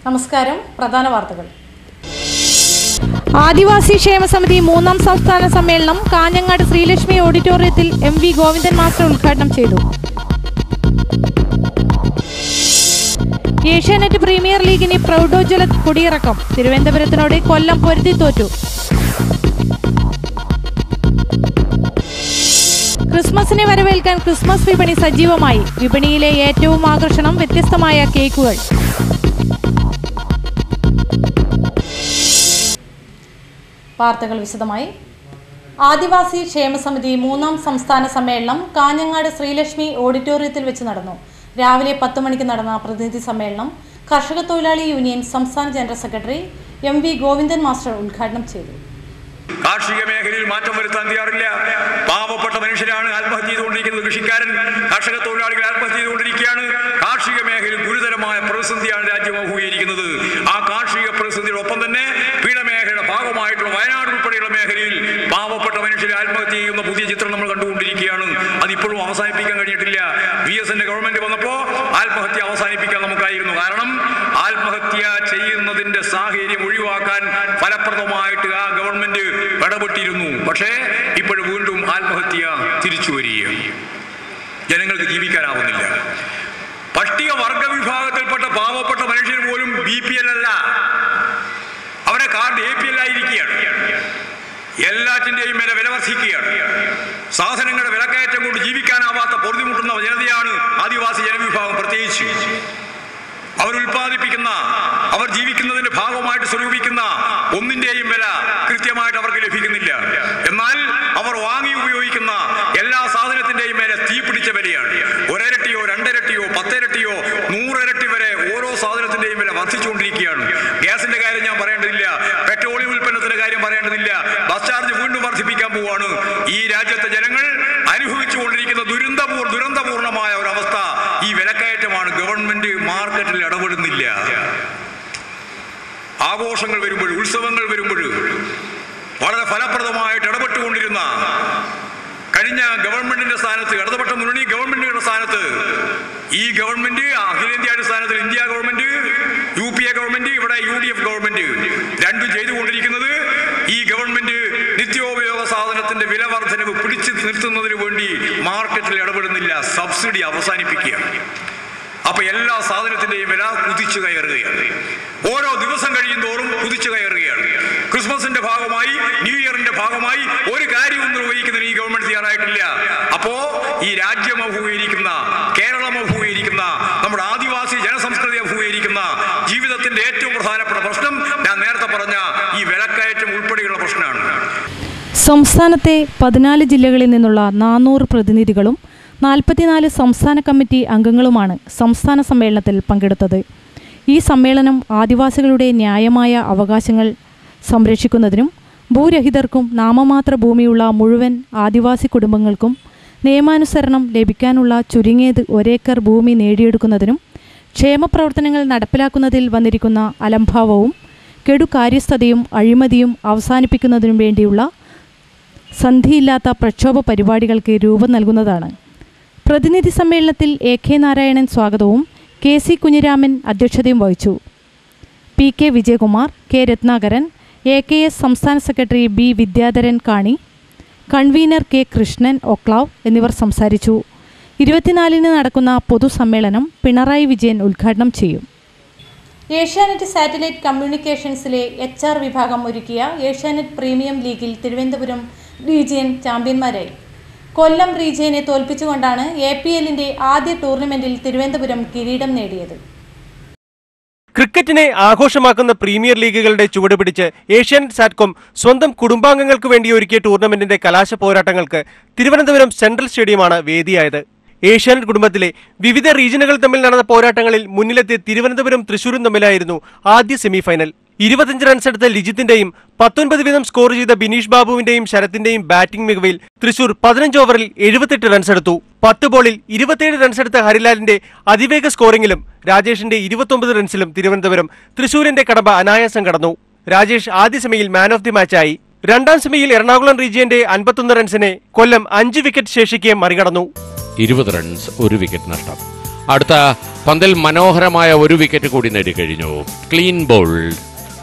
നമസ്കാരം പ്രധാന വാർത്തകൾ ആദിവാസി ക്ഷേമ സമിതി മൂന്നാം സംസ്ഥാന സമ്മേളനം കാഞ്ഞങ്ങാട് ശ്രീലക്ഷ്മി ഓഡിറ്റോറിയത്തിൽ എം വി ഗോവിന്ദൻ മാസ്റ്റർ ഉദ്ഘാടനം ചെയ്തു ഏഷ്യാനെറ്റ് പ്രീമിയർ ലീഗിന് പ്രൗഢോജ്വല കൊടിയിറക്കം തിരുവനന്തപുരത്തിനോട് കൊല്ലം പൊരുതി തോറ്റു ക്രിസ്മസിനെ വരവേൽക്കാൻ ക്രിസ്മസ് വിപണി സജീവമായി വിപണിയിലെ ഏറ്റവും ആകർഷണം വ്യത്യസ്തമായ കേക്കുകൾ വാർത്തകൾ വിശദമായി ആദിവാസി ക്ഷേമസമിതി മൂന്നാം സംസ്ഥാന സമ്മേളനം കാഞ്ഞങ്ങാട് ശ്രീലക്ഷ്മി ഓഡിറ്റോറിയത്തിൽ വെച്ച് നടന്നു രാവിലെ പത്ത് മണിക്ക് നടന്ന പ്രതിനിധി സമ്മേളനം കർഷക തൊഴിലാളി യൂണിയൻ സംസ്ഥാന general secretary M V Govindan master ഉദ്ഘാടനം ചെയ്തു കാർഷിക മേഖലയിൽ മാറ്റം വരുത്താൻ തയ്യാറില്ല പാവപ്പെട്ട മനുഷ്യരാണ് ആത്മഹത്യ ചെയ്തുകൊണ്ടിരിക്കുന്നത് കൃഷിക്കാരൻ കർഷക തൊഴിലാളികൾ ആത്മഹത്യ ചെയ്തുകൊണ്ടിരിക്കുകയാണ് കാർഷിക മേഖലയിൽ ഗുരുതരമായ പ്രതിസന്ധിയാണ് രാജ്യം അഭിമുഖീകരിക്കുന്നത് ആ കാർഷിക പ്രതിസന്ധിയോടൊപ്പം തന്നെ പീഡമേഖലയുടെ ഭാഗമായിട്ടുള്ള വയനാട് ഉൾപ്പെടെയുള്ള മേഖലയിൽ പാവപ്പെട്ട മനുഷ്യർ ആത്മഹത്യ ചെയ്യുന്ന പുതിയ ചിത്രം നമ്മൾ കണ്ടുകൊണ്ടിരിക്കുകയാണ് അതിപ്പോഴും അവസാനിപ്പിക്കാൻ കഴിഞ്ഞിട്ടില്ല വി എസ് എന്റെ ഗവൺമെന്റ് വന്നപ്പോൾ ആത്മഹത്യ അവസാനിപ്പിക്കാൻ നമുക്കായിരുന്നു കാരണം ആത്മഹത്യ ചെയ്യുന്നതിന്റെ സാഹചര്യം ഒഴിവാക്കാൻ ഫലപ്രദമായിട്ട് ആ ഗവൺമെന്റ് ഇടപെട്ടിരുന്നു പക്ഷേ ഇപ്പോഴും വീണ്ടും ആത്മഹത്യ തിരിച്ചു വരികയാണ് ജനങ്ങൾക്ക് ജീവിക്കാനാവുന്നില്ല പട്ടിക വർഗ വിഭാഗത്തിൽപ്പെട്ട പാവപ്പെട്ട മനുഷ്യർ പോലും ബി പി എൽ അല്ല അവരെ കാർഡ് എ പി എൽ ആയിരിക്കുകയാണ് എല്ലാറ്റിന്റെയും മേലെ വില വർദ്ധിക്കുകയാണ് സാധനങ്ങളുടെ വിലക്കയറ്റം കൊണ്ട് ജീവിക്കാനാവാത്ത പൊറുതിമുട്ടുന്ന ജനതയാണ് ആദിവാസി ജനവിഭാഗം പ്രത്യേകിച്ച് അവർ ഉൽപ്പാദിപ്പിക്കുന്ന അവർ ജീവിക്കുന്നതിന്റെ ഭാഗമായിട്ട് സ്വരൂപിക്കുന്ന ഒന്നിന്റെയും വില കൃത്യമായിട്ട് അവർക്ക് ലഭിക്കുന്നില്ല എന്നാൽ അവർ വാങ്ങി ഉപയോഗിക്കുന്ന എല്ലാ സാധനത്തിന്റെയും മേലെ തീ പിടിച്ച വിലയാണ് ഒരരട്ടിയോ രണ്ടരട്ടിയോ പത്തിരട്ടിയോ നൂറിരട്ടി വരെ ഓരോ സാധനത്തിന്റെയും വില വർദ്ധിച്ചുകൊണ്ടിരിക്കുകയാണ് ഗ്യാസിന്റെ കാര്യം ഞാൻ പറയേണ്ടതില്ല പെട്രോളിയം ഉൽപ്പന്നത്തിന്റെ കാര്യം പറയേണ്ടതില്ല ബസ് ചാർജ് വീണ്ടും വർദ്ധിപ്പിക്കാൻ പോവാണ് ഈ രാജ്യത്തെ ജനങ്ങൾ അനുഭവിച്ചുകൊണ്ടിരിക്കുന്ന ദുരന്തപൂർ ദുരന്തപൂർണമായ ഒരു അവസ്ഥ ഈ വിലക്കയറ്റമാണ് ഗവൺമെന്റ് മാർക്കറ്റിൽ ഇടപെടുന്നില്ല ആഘോഷങ്ങൾ വരുമ്പോൾ ഉത്സവങ്ങൾ വരുമ്പോൾ വളരെ ഫലപ്രദമായിട്ട് ഇടപെട്ടുകൊണ്ടിരുന്ന കഴിഞ്ഞ ഗവൺമെന്റിന്റെ സ്ഥാനത്ത് ഇടതുപക്ഷ മുന്നണി ഗവൺമെന്റിന്റെ സ്ഥാനത്ത് ഈ ഗവൺമെന്റ് അഖിലേന്ത്യാ അടിസ്ഥാനത്തിൽ India government U P A government ഇവിടെ യു ഡി എഫ് ഗവൺമെന്റ് രണ്ടും ചെയ്തുകൊണ്ടിരിക്കുന്നത് ഈ ഗവൺമെന്റ് നിത്യോപയോഗ സാധനത്തിന്റെ വില വർധനവ് പിടിച്ചു നിർത്തുന്നതിന് വേണ്ടി മാർക്കറ്റിൽ ഇടപെടുന്നില്ല സബ്സിഡി അവസാനിപ്പിക്കുകയാണ് അപ്പൊ എല്ലാ സാധനത്തിന്റെയും വില കുതിച്ചു കയറുകയാണ് ഓരോ ദിവസം കഴിയും തോറും കുതിച്ചു കയറുകയാണ് ക്രിസ്മസിന്റെ ഭാഗമായി ന്യൂ ഇയറിന്റെ ഭാഗമായി ഒരു കാര്യവും നിർവഹിക്കുന്നതിന് ഈ ഗവൺമെന്റ് തയ്യാറായിട്ടില്ല അപ്പോ ഈ രാജ്യം അഭിമുഖീകരിക്കുന്ന കേരളം അഭിമുഖീകരിക്കുന്ന നമ്മുടെ ആദിവാസി ജനസംസ്കൃതി അഭിമുഖീകരിക്കുന്ന ജീവിതത്തിന്റെ ഏറ്റവും പ്രധാനപ്പെട്ട പ്രശ്നം ഞാൻ നേരത്തെ പറഞ്ഞ ഈ വിലക്കയറ്റം ഉൾപ്പെടെയുള്ള പ്രശ്നമാണ് സംസ്ഥാനത്തെ പതിനാല് ജില്ലകളിൽ നിന്നുള്ള നാനൂറ് പ്രതിനിധികളും നാൽപ്പത്തിനാല് സംസ്ഥാന കമ്മിറ്റി അംഗങ്ങളുമാണ് സംസ്ഥാന സമ്മേളനത്തിൽ പങ്കെടുത്തത് ഈ സമ്മേളനം ആദിവാസികളുടെ ന്യായമായ അവകാശങ്ങൾ സംരക്ഷിക്കുന്നതിനും ഭൂരഹിതർക്കും നാമമാത്ര ഭൂമിയുള്ള മുഴുവൻ ആദിവാസി കുടുംബങ്ങൾക്കും നിയമാനുസരണം ലഭിക്കാനുള്ള ചുരുങ്ങിയത് ഒരേക്കർ ഭൂമി നേടിയെടുക്കുന്നതിനും ക്ഷേമപ്രവർത്തനങ്ങൾ നടപ്പിലാക്കുന്നതിൽ വന്നിരിക്കുന്ന അലംഭാവവും കെടുകാര്യസ്ഥതയും അഴിമതിയും അവസാനിപ്പിക്കുന്നതിനും വേണ്ടിയുള്ള സന്ധിയില്ലാത്ത പ്രക്ഷോഭ പരിപാടികൾക്ക് രൂപം നൽകുന്നതാണ് പ്രതിനിധി സമ്മേളനത്തിൽ എ കെ നാരായണൻ സ്വാഗതവും കെ സി കുഞ്ഞിരാമൻ അധ്യക്ഷതയും വഹിച്ചു P K Vijayakumar K Ratnakaran A K S സംസ്ഥാന സെക്രട്ടറി ബി വിദ്യാധരൻ കാണി കൺവീനർ കെ കൃഷ്ണൻ ഒക്ലാവ് എന്നിവർ സംസാരിച്ചു ഇരുപത്തിനാലിന് നടക്കുന്ന പൊതുസമ്മേളനം പിണറായി വിജയൻ ഉദ്ഘാടനം ചെയ്യും ഏഷ്യാനെറ്റ് സാറ്റലൈറ്റ് കമ്മ്യൂണിക്കേഷൻസിലെ എച്ച് ആർ വിഭാഗം ഒരുക്കിയ ഏഷ്യാനെറ്റ് പ്രീമിയം ലീഗിൽ തിരുവനന്തപുരം റീജിയൻ ചാമ്പ്യന്മാരായി കൊല്ലം റീജിയനെ തോൽപ്പിച്ചുകൊണ്ടാണ് എ പി എല്ലിന്റെ ആദ്യ ടൂർണമെന്റിൽ തിരുവനന്തപുരം കിരീടം നേടിയത് ക്രിക്കറ്റിനെ ആഘോഷമാക്കുന്ന പ്രീമിയർ ലീഗുകളുടെ ചുവട് പിടിച്ച് ഏഷ്യൻ സാറ്റ്കോം സ്വന്തം കുടുംബാംഗങ്ങൾക്ക് വേണ്ടി ഒരുക്കിയ ടൂർണമെന്റിന്റെ കലാശ പോരാട്ടങ്ങൾക്ക് തിരുവനന്തപുരം സെൻട്രൽ സ്റ്റേഡിയമാണ് വേദിയായത് ഏഷ്യാനെറ്റ് കുടുംബത്തിലെ വിവിധ റീജിയനുകൾ തമ്മിൽ നടന്ന പോരാട്ടങ്ങളിൽ മുന്നിലെത്തിയ തിരുവനന്തപുരം തൃശൂരും തമ്മിലായിരുന്നു ആദ്യ സെമിഫൈനൽ ഇരുപത്തിയഞ്ച് റൺസ് എടുത്ത ലിജിത്തിന്റെയും പത്തൊൻപത് വീതം സ്കോർ ചെയ്ത ബിനീഷ് ബാബുവിന്റെയും ശരത്തിന്റെയും ബാറ്റിംഗ് മികവിൽ തൃശൂർ പതിനഞ്ച് ഓവറിൽ എഴുപത്തെട്ട് റൺസ് എടുത്തു പത്ത് ബോളിൽ ഇരുപത്തിയേഴ് റൺസ് എടുത്ത ഹരിലാലിന്റെ അതിവേഗ സ്കോറിംഗിലും രാജേഷിന്റെ ഇരുപത്തൊമ്പത് റൺസിലും തിരുവനന്തപുരം തൃശൂരിന്റെ കടമ്പ അനായാസം കടന്നു രാജേഷ് ആദ്യ സെമിയിൽ മാൻ ഓഫ് ദി മാച്ചായി രണ്ടാം സെമിയിൽ എറണാകുളം റീജിയന്റെ അൻപത്തൊന്ന് റൺസിനെ കൊല്ലം അഞ്ച് വിക്കറ്റ് ശേഷിക്കെ മറികടന്നു ഇരുപത് റൺസ് ഒരു വിക്കറ്റ് നഷ്ടം അടുത്ത പന്തിൽ മനോഹരമായ ഒരു വിക്കറ്റ് കൂടി നേടിക്കഴിഞ്ഞു ക്ലീൻ ബോൾഡ്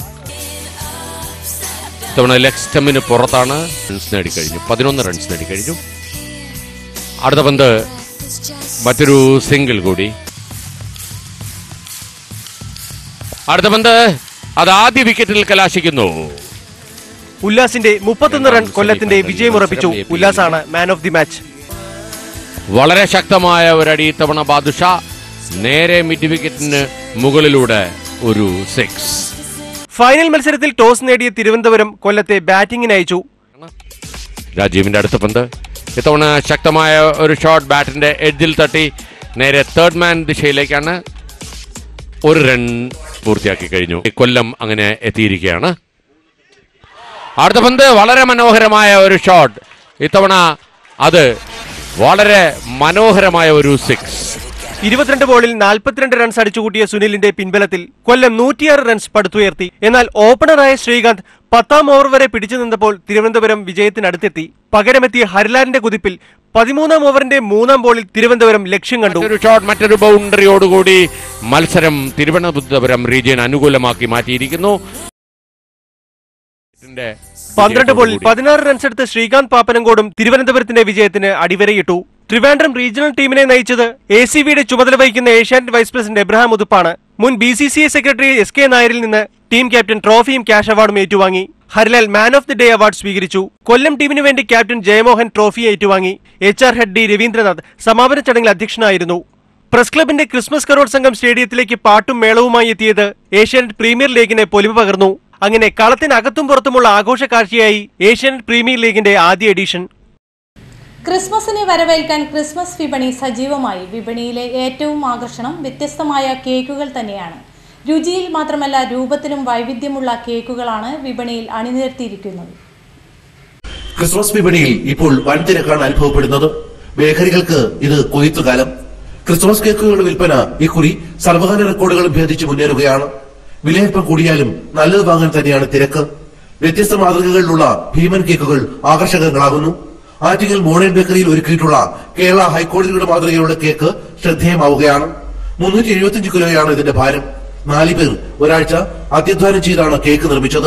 ഇത്തവണ ലെഗ് സ്റ്റമ്മിന് പുറത്താണ് റൺസ് നേടിക്കഴിഞ്ഞു പതിനൊന്ന് റൺസ് നേടിക്കഴിഞ്ഞു അടുത്ത പന്ത് മറ്റൊരു സിംഗിൾ കൂടി അടുത്ത പന്ത് അത് ആദ്യ വിക്കറ്റിൽ കലാശിക്കുന്നു ഉല്ലാസിന്റെ മുപ്പത്തൊന്ന് റൺ കൊല്ലത്തിന്റെ വിജയമുറപ്പിച്ചു ഉല്ലാസാണ് മാൻ ഓഫ് ദി മാച്ച് വളരെ ശക്തമായ ഒരടി ഇത്തവണ ബാദുഷ നേരെ മിഡ് വിക്കറ്റിന് മുകളിലൂടെ ഒരു സിക്സ് ഫൈനൽ മത്സരത്തിൽ ടോസ് നേടിയ തിരുവനന്തപുരം കൊല്ലത്തെ ബാറ്റിംഗിന് അയച്ചു രാജീവിന്റെ അടുത്ത പന്ത് ഇത്തവണ ശക്തമായ ഒരു ഷോട്ട് ബാറ്റിന്റെ എഡ്ജിൽ തട്ടി നേരെ തേർഡ് മാൻ ദിശയിലേക്കാണ് ഒരു റൺ പൂർത്തിയാക്കി കഴിഞ്ഞു കൊല്ലം അങ്ങനെ എത്തിയിരിക്കുകയാണ് അടുത്ത പന്ത് വളരെ മനോഹരമായ ഒരു ഷോട്ട് ഇത്തവണ അത് വളരെ മനോഹരമായ ഒരു സിക്സ് ഇരുപത്തിരണ്ട് ബോളിൽ നാൽപ്പത്തിരണ്ട് റൺസ് അടിച്ചുകൂട്ടിയ സുനിലിന്റെ പിൻബലത്തിൽ കൊല്ലം നൂറ്റിയാറ് റൺസ് പടുത്തുയർത്തി എന്നാൽ ഓപ്പണറായ ശ്രീകാന്ത് പത്താം ഓവർ വരെ പിടിച്ചു നിന്നപ്പോൾ തിരുവനന്തപുരം വിജയത്തിനടുത്തെത്തി പകരമെത്തിയ ഹരിലാലിന്റെ കുതിപ്പിൽ പതിമൂന്നാം ഓവറിന്റെ മൂന്നാം ബോളിൽ തിരുവനന്തപുരം ലക്ഷ്യം കണ്ടു മറ്റൊരു ഷോട്ട് മറ്റൊരു ബൗണ്ടറിയോടുകൂടി മത്സരം തിരുവനന്തപുരം റീജിയൻ അനുകൂലമാക്കി മാറ്റിയിരിക്കുന്നു പന്ത്രണ്ട് ബോളിൽ പതിനാറ് റൺസ് എടുത്ത് ശ്രീകാന്ത് പാപ്പനങ്കോടും തിരുവനന്തപുരത്തിന്റെ വിജയത്തിന് അടിവരയിട്ടു ട്രിവാൻഡ്രം റീജിയണൽ ടീമിനെ നയിച്ചത് എ സി ബിയുടെ ചുമതല വഹിക്കുന്ന ഏഷ്യാനെറ്റ് വൈസ് പ്രസിഡന്റ് എബ്രഹാം ഉതുപ്പാണ് മുൻ B C C I secretary S K നായരിൽ നിന്ന് ടീം ക്യാപ്റ്റൻ ട്രോഫിയും ക്യാഷ് അവാർഡും ഏറ്റുവാങ്ങി Harilal man of the day award സ്വീകരിച്ചു കൊല്ലം ടീമിന് വേണ്ടി ക്യാപ്റ്റൻ ജയമോഹൻ ട്രോഫി ഏറ്റുവാങ്ങി H R head D Ravindranath സമാപന ചടങ്ങിൽ അധ്യക്ഷനായിരുന്നു പ്രസ് ക്ലബിന്റെ ക്രിസ്മസ് കരോൾ സംഘം സ്റ്റേഡിയത്തിലേക്ക് പാട്ടും മേളവുമായി എത്തിയത് ഏഷ്യാനെറ്റ് പ്രീമിയർ ലീഗിന് പൊലിവ് പകർന്നു അങ്ങനെ കളത്തിനകത്തും പുറത്തുമുള്ള ആഘോഷ കാഴ്ചയായി ഏഷ്യാനെറ്റ് പ്രീമിയർ ലീഗിന്റെ ആദ്യ എഡിഷൻ ക്രിസ്മസിനെ വരവേൽക്കാൻ ക്രിസ്മസ് വിപണി സജീവമായി വിപണിയിലെ ഏറ്റവും ആകർഷണം വ്യത്യസ്തമായ കേക്കുകൾ തന്നെയാണ് രുചിയിൽ മാത്രമല്ല രൂപത്തിലും വൈവിധ്യമുള്ള കേക്കുകളാണ് വിപണിയിൽ അണിനിരത്തിയിരിക്കുന്നത് ക്രിസ്മസ് വിപണിയിൽ ഇപ്പോൾ വൻ തിരക്കാണ് അനുഭവപ്പെടുന്നത് ബേക്കറികൾക്ക് ഇത് കൊയ്ത്തുകാലം ക്രിസ്മസ് കേക്കുകളുടെ വിൽപ്പന ഇക്കുറി സർവകാല റെക്കോർഡുകളും ഭേദിച്ച് മുന്നേറുകയാണ് വിലയൽപ്പം കൂടിയാലും നല്ലത് വാങ്ങാൻ തന്നെയാണ് തിരക്ക് വ്യത്യസ്ത മാതൃകകളിലുള്ള ഭീമൻ കേക്കുകൾ ആകർഷകങ്ങളാകുന്നു ആറ്റിങ്ങൽ മോഡേൺ ബേക്കറിയിൽ ഒരുക്കിയിട്ടുള്ള കേരള ഹൈക്കോടതിയുടെ മാതൃകയുള്ള കേക്ക് ശ്രദ്ധേയമാവുകയാണ് മുന്നൂറ്റി എഴുപത്തിയഞ്ച് കിലോയാണ് ഇതിന്റെ ഭാരം നാല് പേർ ഒരാഴ്ച അത്യധ്വാനം ചെയ്താണ് കേക്ക് നിർമ്മിച്ചത്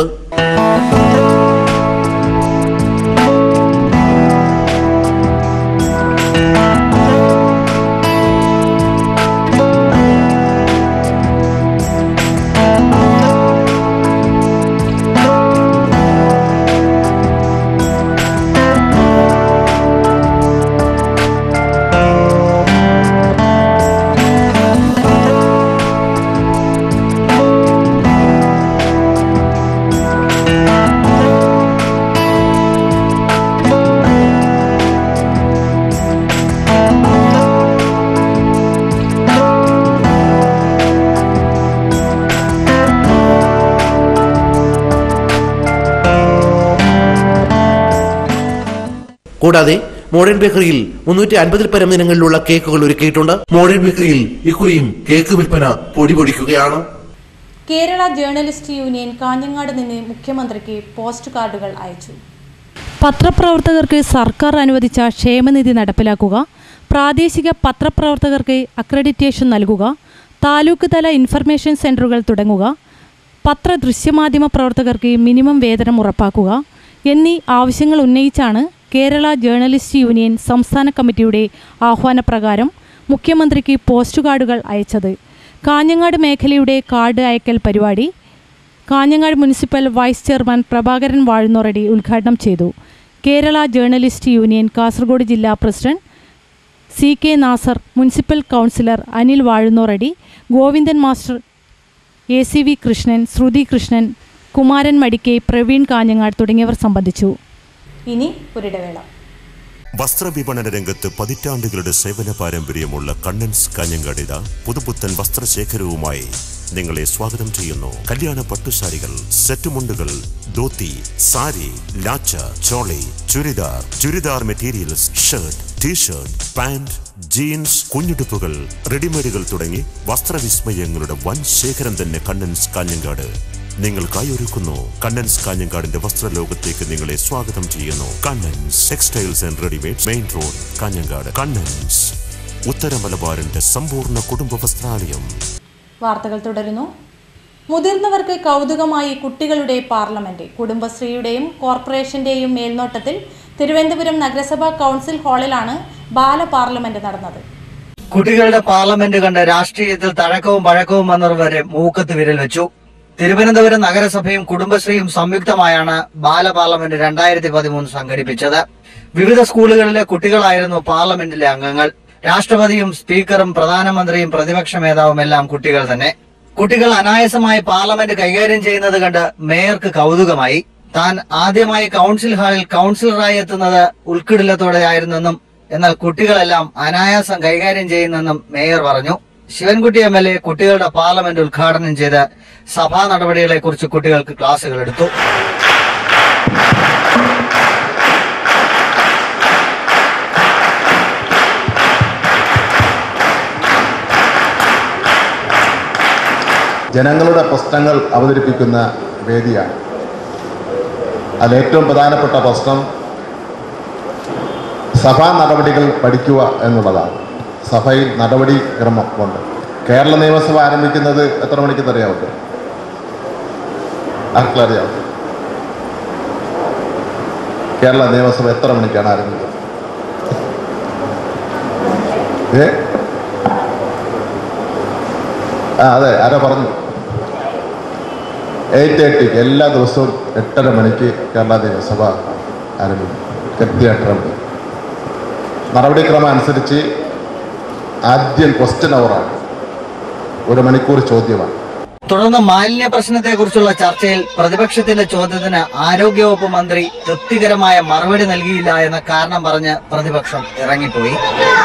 കൂടാതെ മോഡേൺ ബേക്കറിയിൽ മുന്നൂറ്റി അൻപതിൽ പരം ഇനങ്ങളിലുള്ള കേക്കുകൾ ഒരുക്കിയിട്ടുണ്ട് മോഡേൺ ബേക്കറിയിൽ ഇക്കുറിയും കേക്ക് വിൽപ്പന പൊടിപൊടിക്കുകയാണ് കേരള ജേർണലിസ്റ്റ് യൂണിയൻ കാഞ്ഞങ്ങാട് നിന്ന് മുഖ്യമന്ത്രിക്ക് പോസ്റ്റ് കാർഡുകൾ അയച്ചു പത്രപ്രവർത്തകർക്ക് സർക്കാർ അനുവദിച്ച ക്ഷേമനിധി നടപ്പിലാക്കുക പ്രാദേശിക പത്രപ്രവർത്തകർക്ക് അക്രഡിറ്റേഷൻ നൽകുക താലൂക്ക് തല ഇൻഫർമേഷൻ സെന്ററുകൾ തുടങ്ങുക പത്ര ദൃശ്യമാധ്യമ പ്രവർത്തകർക്ക് മിനിമം വേതനം ഉറപ്പാക്കുക എന്നീ ആവശ്യങ്ങൾ ഉന്നയിച്ചാണ് കേരള ജേർണലിസ്റ്റ് യൂണിയൻ സംസ്ഥാന കമ്മിറ്റിയുടെ ആഹ്വാനപ്രകാരം മുഖ്യമന്ത്രിക്ക് പോസ്റ്റ് കാർഡുകൾ അയച്ചത് കാഞ്ഞങ്ങാട് മേഖലയുടെ കാർഡ് അയക്കൽ പരിപാടി Kanhangad municipal vice chairman Prabhakaran Vazhunnoradi ഉദ്ഘാടനം ചെയ്തു കേരള ജേർണലിസ്റ്റ് യൂണിയൻ കാസർഗോഡ് ജില്ലാ president C K Nasar municipal councillor Anil Vazhunnoradi Govindan master A C V Krishnan Shruti Krishnan Kumaran Madikkai Praveen Kanhangad തുടങ്ങിയവർ സംബന്ധിച്ചു ഇനി ഒരിടവേള വസ്ത്രവിപണന രംഗത്ത് പതിറ്റാണ്ടുകളുടെ സേവന പാരമ്പര്യമുള്ള കണ്ണൻസ് കാഞ്ഞങ്ങാടിത പുതുപുത്തൻ വസ്ത്രശേഖരവുമായി നിങ്ങളെ സ്വാഗതം ചെയ്യുന്നു കല്യാണ പട്ടുസാരികൾ സെറ്റുമുണ്ടുകൾ dhoti sari lacha choli churidar churidar materials shirt t-shirt pant jeans കുഞ്ഞുടുപ്പുകൾ റെഡിമെയ്ഡുകൾ തുടങ്ങി വസ്ത്രവിസ്മയങ്ങളുടെ വൻ ശേഖരം തന്നെ കണ്ണൻസ് കാഞ്ഞങ്ങാട് നിങ്ങൾക്കായി ഒരുക്കുന്നു കണ്ണൻസ് കാഞ്ഞങ്കാടിന്റെ വസ്ത്രലോകത്തേക്ക് നിങ്ങളെ സ്വാഗതം ചെയ്യുന്നു Kannans textiles and readymade main road Kanhangad Kannans ഉത്തര മലബാറിന്റെ സമ്പൂർണ്ണ കുടുംബ വസ്ത്രാലയം വാർത്തകൾ തുടരുന്നു മുതിർന്നവർക്ക് കൗതുകമായി കുട്ടികളുടെ പാർലമെന്റ് കുടുംബശ്രീയുടെയും കോർപ്പറേഷന്റെയും മേൽനോട്ടത്തിൽ തിരുവനന്തപുരം നഗരസഭാ കൗൺസിൽ ഹാളിലാണ് ബാല പാർലമെന്റ് നടന്നത് കുട്ടികളുടെ പാർലമെന്റ് കണ്ട് രാഷ്ട്രീയത്തിൽ തഴക്കവും പഴക്കവും വന്നവർ വരെ മൂക്കത്ത് വിരൽ വെച്ചു തിരുവനന്തപുരം നഗരസഭയും കുടുംബശ്രീയും സംയുക്തമായാണ് ബാല പാർലമെന്റ് രണ്ടായിരത്തി പതിമൂന്ന് സംഘടിപ്പിച്ചത് വിവിധ സ്കൂളുകളിലെ കുട്ടികളായിരുന്നു പാർലമെന്റിലെ അംഗങ്ങൾ രാഷ്ട്രപതിയും സ്പീക്കറും പ്രധാനമന്ത്രിയും പ്രതിപക്ഷ നേതാവും എല്ലാം കുട്ടികൾ തന്നെ കുട്ടികൾ അനായാസമായി പാർലമെന്റ് കൈകാര്യം ചെയ്യുന്നത് കണ്ട് മേയർക്ക് കൗതുകമായി താൻ ആദ്യമായി കൗൺസിൽ ഹാളിൽ കൗൺസിലറായി എത്തുന്നത് ഉൾക്കിടിലത്തോടെയായിരുന്നെന്നും എന്നാൽ കുട്ടികളെല്ലാം അനായാസം കൈകാര്യം ചെയ്യുന്നെന്നും മേയർ പറഞ്ഞു ശിവൻകുട്ടി എം എൽ എ കുട്ടികളുടെ പാർലമെന്റ് ഉദ്ഘാടനം ചെയ്ത് സഭാ നടപടികളെ കുറിച്ച് കുട്ടികൾക്ക് ക്ലാസുകൾ എടുത്തു ജനങ്ങളുടെ പ്രശ്നങ്ങൾ അവതരിപ്പിക്കുന്ന വേദിയാണ് അതിൽ ഏറ്റവും പ്രധാനപ്പെട്ട പ്രശ്നം സഭാ നടപടികൾ പഠിക്കുക എന്നുള്ളതാണ് സഭയിൽ നടപടിക്രമം കൊണ്ട് കേരള നിയമസഭ ആരംഭിക്കുന്നത് എത്ര മണിക്കെന്ന് അറിയാമോ ആർക്കും അറിയാം കേരള നിയമസഭ എത്ര മണിക്കാണ് ആരംഭിക്കുന്നത് ഏ ആ അതെ ആരോ പറഞ്ഞു എയ്റ്റ് തേർട്ടിക്ക് എല്ലാ ദിവസവും എട്ടര മണിക്ക് കേരള നിയമസഭ ആരംഭിക്കും കൃത്യ മണി നടപടിക്രമം അനുസരിച്ച് ആദ്യം ക്വസ്റ്റ്യൻ അവറാണ് ഒരു മണിക്കൂർ ചോദ്യമാണ് തുടർന്ന് മാലിന്യ പ്രശ്നത്തെ കുറിച്ചുള്ള ചർച്ചയിൽ പ്രതിപക്ഷത്തിന്റെ ചോദ്യത്തിന് ആരോഗ്യവകുപ്പ് മന്ത്രി തൃപ്തികരമായ മറുപടി നൽകിയില്ല എന്ന കാരണം പറഞ്ഞ് പ്രതിപക്ഷം ഇറങ്ങിപ്പോയി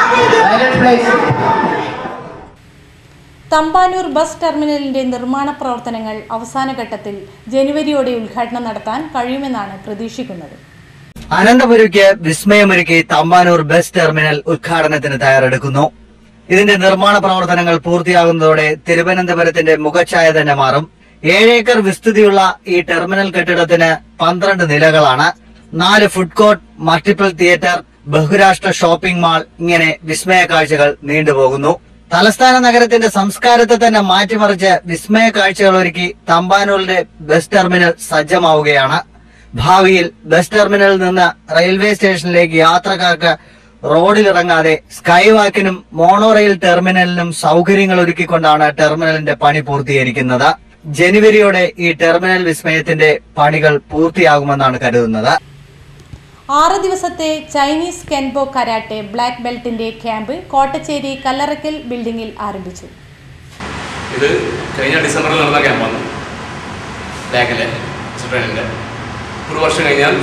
തമ്പാനൂർ ബസ് ടെർമിനലിന്റെ നിർമ്മാണ പ്രവർത്തനങ്ങൾ അവസാന ഘട്ടത്തിൽ ജനുവരിയോടെ ഉദ്ഘാടനം നടത്താൻ കഴിയുമെന്നാണ് പ്രതീക്ഷിക്കുന്നത് അനന്തപുരിക്ക് വിസ്മയമൊരുക്കി തമ്പാനൂർ ബസ് ടെർമിനൽ ഉദ്ഘാടനത്തിന് തയ്യാറെടുക്കുന്നു ഇതിന്റെ നിർമ്മാണ പ്രവർത്തനങ്ങൾ പൂർത്തിയാകുന്നതോടെ തിരുവനന്തപുരത്തിന്റെ മുഖച്ഛായ തന്നെ മാറും ഏഴേക്കർ വിസ്തൃതിയുള്ള ഈ ടെർമിനൽ കെട്ടിടത്തിന് പന്ത്രണ്ട് നിലകളാണ് നാല് ഫുഡ് കോർട്ട് മൾട്ടിപ്പിൾ തിയേറ്റർ ബഹുരാഷ്ട്ര ഷോപ്പിംഗ് മാൾ ഇങ്ങനെ വിസ്മയ കാഴ്ചകൾ നീണ്ടുപോകുന്നു തലസ്ഥാന നഗരത്തിന്റെ സംസ്കാരത്തെ തന്നെ മാറ്റിമറിച്ച് വിസ്മയ കാഴ്ചകൾ ഒരുക്കി തമ്പാനൂരിന്റെ ബസ് ടെർമിനൽ സജ്ജമാവുകയാണ് ഭാവിയിൽ ബസ് ടെർമിനലിൽ നിന്ന് റെയിൽവേ സ്റ്റേഷനിലേക്ക് യാത്രക്കാർക്ക് റോഡിലിറങ്ങാതെ സ്കൈ വാക്കിനും മോണോ റെയിൽ ടെർമിനലിനും സൗകര്യങ്ങൾ ഒരുക്കിക്കൊണ്ടാണ് ടെർമിനലിന്റെ പണി പൂർത്തീകരിക്കുന്നത് ജനുവരിയോടെ ഈ ടെർമിനൽ വിസ്മയത്തിന്റെ പണികൾ പൂർത്തിയാകുമെന്നാണ് കരുതുന്നത് ആറ് ദിവസത്തെ ചൈനീസ് കെൻബോ കരാട്ടെ ബ്ലാക്ക് ബെൽറ്റിന്റെ ക്യാമ്പ് കോട്ടച്ചേരി കല്ലറക്കൽ ബിൽഡിംഗിൽ ആരംഭിച്ചു ഇത് കഴിഞ്ഞ ഡിസംബറിൽ നടന്ന ക്യാമ്പാണ് ലാക്കിലെ ട്രെയിനിൻ്റെ ഒരു വർഷം കഴിഞ്ഞാൽ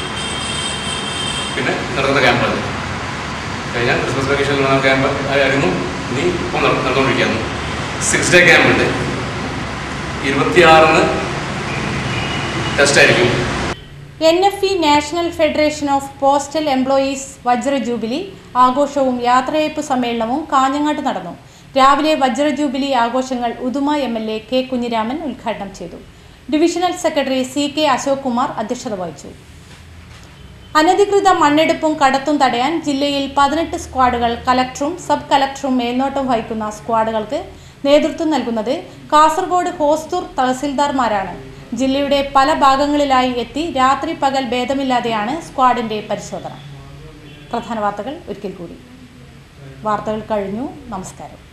പിന്നെ നടക്കുന്ന ക്യാമ്പാണ് കഴിഞ്ഞ ക്രിസ്മസ് വെക്കേഷനിൽ നടന്ന ക്യാമ്പ് ആയിരുന്നു ഇനി ഇപ്പോൾ നട- നടന്നുകൊണ്ടിരിക്കുകയാണ് സിക്സ് ഡേ ക്യാമ്പ് ഉണ്ട് ഇരുപത്തിയാറിന് ടെസ്റ്റ് ആയിരിക്കും N F E national federation of postal employees വജ്ര ജൂബിലി ആഘോഷവും യാത്രയയപ്പ് സമ്മേളനവും കാഞ്ഞങ്ങാട്ട് നടന്നു രാവിലെ വജ്ര ജൂബിലി ആഘോഷങ്ങൾ Uduma M L A K Kunhiraman ഉദ്ഘാടനം ചെയ്തു divisional secretary C K Ashok Kumar അധ്യക്ഷത വഹിച്ചു അനധികൃത മണ്ണെടുപ്പും കടത്തും തടയാൻ ജില്ലയിൽ പതിനെട്ട് സ്ക്വാഡുകൾ കലക്ടറും സബ് കലക്ടറും മേൽനോട്ടം വഹിക്കുന്ന സ്ക്വാഡുകൾക്ക് നേതൃത്വം നൽകുന്നത് കാസർഗോഡ് ഹോസ്തൂർ തഹസിൽദാർമാരാണ് ജില്ലയുടെ പല ഭാഗങ്ങളിലായി എത്തി രാത്രി പകൽ ഭേദമില്ലാതെയാണ് സ്ക്വാഡിന്റെ പരിശോധന പ്രധാന വാർത്തകൾ ഒരിക്കൽ കൂടി വാർത്തകൾ കഴിഞ്ഞു നമസ്കാരം